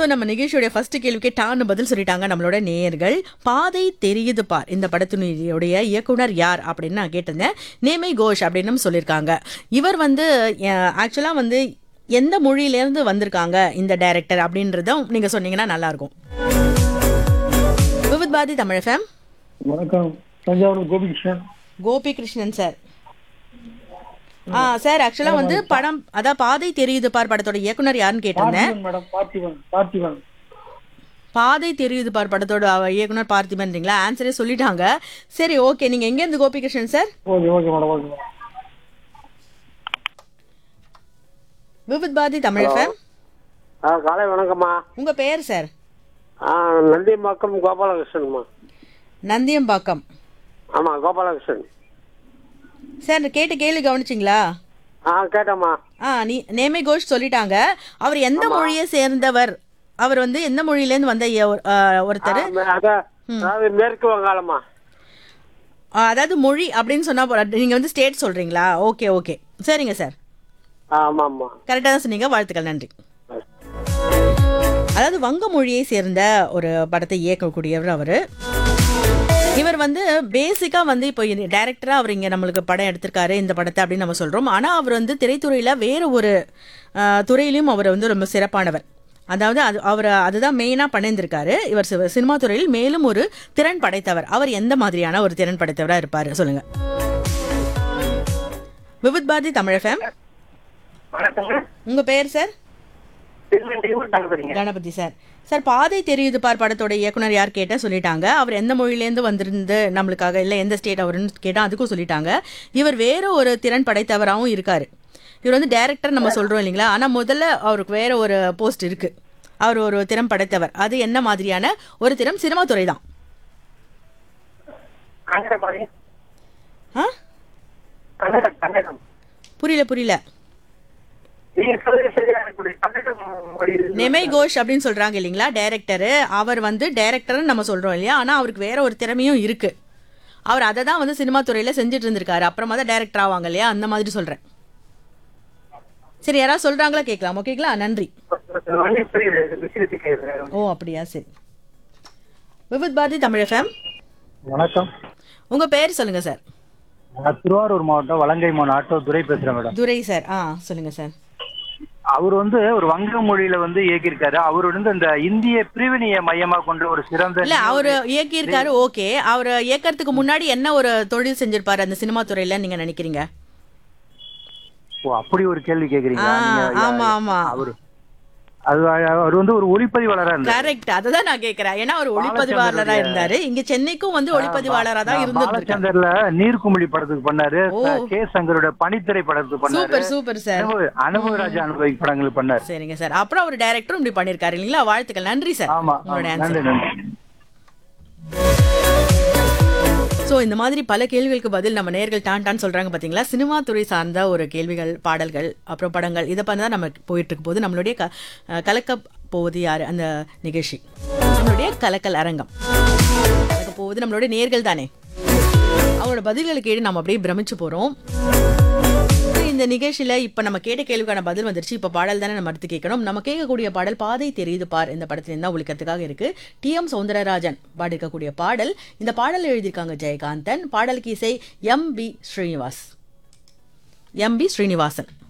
So நம்ம நிகழ்ச்சியோட first கேள்விக்கே டான்னு பதில் சொல்லிட்டாங்க நம்மளோட நேயர்கள் பாதை தெரியுது பார் இந்த படத்தினுடைய இயக்குனர் யார் அப்படின்னு நான் கேட்டிருந்தேன் நேமை கோஷ் அப்படின்னு சொல்லியிருக்காங்க இவர் வந்து ஆக்சுவலாக வந்து எந்த மொழியிலேருந்து வந்திருக்காங்க இந்த டைரக்டர் அப்படின்றதும் நீங்கள் சொன்னீங்கன்னா நல்லாயிருக்கும் விவித் பாரதி தமிழ் ஃபேம் வணக்கம் தஞ்சாவூர் கோபிகிருஷ்ணன் கோபி கிருஷ்ணன் சார் ஆ சார் ஆக்சுவலாக வந்து படம் அதான் பாதை தெரியுது பார் படத்தோட இயக்குனர் யாருன்னு கேட்டிருந்தேன் பார்த்திபன் மேடம் பார்த்திபன் பார்த்திபன் பாதை தெரியுது பார் படத்தோட அவ- இயக்குனர் பார்த்திபன்றீங்களா ஆன்சரே சொல்லிட்டாங்க சரி ஓகே நீங்க எங்க இருந்து Gopikrishnan sir okay okay madam okay madam Vividh Bharati Tamil FM ஆ காலை வணக்கம்மா உங்க பெயர் சார் ஆ நந்தியம்பாக்கம் கோபாலகிருஷ்ணன்மா நந்தியம்பாக்கம் ஆமாம் கோபாலகிருஷ்ணன் சார் கேட்ட கேள்வி கவனிச்சிங்களா ஆ கேட்டம்மா ஆ நீ நேமே கோஷ் சொல்லிட்டாங்க அவர் எந்த மொழியை சேர்ந்தவர் அவர் வந்து எந்த மொழியிலேருந்து வந்த இய- ஒரு- ஆ, ஒருத்தர் ஆ, மே- அதான், அதாவது மேற்கு வங்காளம்மா ஆ, அதாவது மொழி அப்படின்னு சொன்னா போற- நீங்க வந்து ஸ்டேட் சொல்றீங்களா ஓகே ஓகே சரிங்க சார் ஆ ஆமாம் ஆமாம் கரெக்டாக தான் சொன்னீங்க வாழ்த்துக்கள் நன்றி அதாவது வங்க மொழியை சேர்ந்த ஒரு படத்தை இயக்கக்கூடியவர் அவர் இவர் வந்து பேசிக்காக வந்து இப்போ டைரக்டராக அவர் இங்கே நம்மளுக்கு படம் எடுத்திருக்காரு இந்த படத்தை அப்படின்னு நம்ம சொல்கிறோம் ஆனால் அவர் வந்து திரைத்துறையில் வேறு ஒரு ஆஹ், துறையிலையும் அவர் வந்து ரொம்ப சிறப்பானவர் அதாவது அது அவர் அதுதான் மெயினாக பண்ணியிருந்திருக்காரு இவர் சி- சினிமா துறையில் மேலும் ஒரு திறன் படைத்தவர் அவர் எந்த மாதிரியான ஒரு திறன் படைத்தவராக இருப்பார் சொல்லுங்கள் விவித் பாரதி தமிழ் ஃபேம் உங்கள் பெயர் சார் கணபதி சார் சார் பாதை தெரியுது பார் படத்தோட இயக்குனர் யார் கேட்டா சொல்லிட்டாங்க அவர் எந்த மொழியிலேருந்து வந்திருந்து நம்மளுக்காக இல்லை எந்த ஸ்டேட் அவருன்னு கேட்டால் அதுக்கும் சொல்லிட்டாங்க இவர் வேற ஒரு திறன் படைத்தவராகவும் இருக்காரு இவர் வந்து டைரக்டர் நம்ம சொல்றோம் இல்லைங்களா ஆனால் முதல்ல அவருக்கு வேற ஒரு போஸ்ட் இருக்கு அவர் ஒரு திறம் படைத்தவர் அது என்ன மாதிரியான ஒரு திறம் சினிமா துறை தான் ஆ புரியல புரியல நெமை கோஷ் அப்படின்னு சொல்றாங்க இல்லைங்களா டைரக்டர் அவர் வந்து டைரக்டர்னு நம்ம சொல்றோம் இல்லையா ஆனா அவருக்கு வேற ஒரு திறமையும் இருக்கு அவர் அதை தான் வந்து சினிமா துறையில செஞ்சுட்டு இருந்திருக்காரு அப்புறமா தான் டைரக்டர் ஆவாங்க இல்லையா அந்த மாதிரி சொல்றேன் சரி யாராவது சொல்றாங்களா கேட்கலாம் ஓகேங்களா நன்றி ஓ அப்படியா சரி விவித் பாரதி தமிழ் ஃபேம் வணக்கம் உங்க பேர் சொல்லுங்க சார் நான் திருவாரூர் மாவட்டம் வலங்கை மாவட்டம் ஆட்டோ துரை பேசுறேன் மேடம் துரை சார் ஆ சொல்லுங்க சார் அவர் வந்து ஒரு வங்க மொழியில வந்து இயக்கியிருக்காரு அவர் வந்து இந்த இந்திய பிரிவினையை மையமா கொண்ட ஒரு சிறந்த இல்ல அவரு இயக்கியிருக்காரு ஓகே அவர் இயக்கறதுக்கு முன்னாடி என்ன ஒரு தொழில் செஞ்சிருப்பாரு அந்த சினிமா துறையில நீங்க நினைக்கிறீங்க ஓ அப்படி ஒரு கேள்வி கேக்குறீங்களா ஆ, நீங்க ஆமா ஆமா அவர் அது அவர் வந்து ஒரு ஒளிப்பதிவாளரா இருந்தார் கரெக்ட் அததான் நான் கேக்குறேன் ஏன்னா அவர் ஒளிப்பதிவாளரா இருந்தாரு இங்க சென்னைக்கும் வந்து ஒளிப்பதிவாளரா தான் இருந்துட்டு பாலச்சந்தர்ல நீர்க்குமிழி படத்துக்கு பண்ணாரு ஓ. கே சங்கரோட பனித்திரை படத்துக்கு பண்ணாரு சூப்பர் சூப்பர் சார் அனுபவ அனுபவராஜ அனுபவி படங்கள் பண்ணாரு சரிங்க சார் அப்புறம் அவர் டைரக்டரும் இப்படி பண்ணிருக்காரு இல்லைங்களா வாழ்த்துக்கள் நன்றி சார் ஆமா உங்களோட ஆமா. ஆன்சர் நன்றி நன்றி ஸோ இந்த மாதிரி பல கேள்விகளுக்கு பதில் நம்ம நேர்கள் டான் டான் சொல்றாங்க பாத்தீங்களா சினிமா துறை சார்ந்த ஒரு கேள்விகள் பாடல்கள் அப்புறம் படங்கள் இதை பண்ணி தான் நம்ம போயிட்டு இருக்கும் போது நம்மளுடைய க அஹ் கலக்க போவது யாரு அந்த நிகழ்ச்சி நம்மளுடைய கலக்கல் அரங்கம் கலக்க போவது நம்மளுடைய நேர்கள் தானே அவங்களோட பதில்களை கேட்டு நம்ம அப்படியே பிரமிச்சு போறோம் இந்த நிகழ்ச்சியில இப்ப நம்ம கேட்ட கேள்விக்கான பதில் வந்துருச்சு இப்ப பாடல் தானே நம்ம அடுத்து கேட்கணும் நம்ம கேட்கக்கூடிய பாடல் பாதை தெரியுது பார் இந்த படத்துல இருந்தா ஒழிக்கிறதுக்காக இருக்கு டி எம் சௌந்தரராஜன் பாடிருக்கக்கூடிய பாடல் இந்த பாடல் எழுதியிருக்காங்க ஜெயகாந்தன் பாடலுக்கு இசை M P Srinivas M P Srinivasan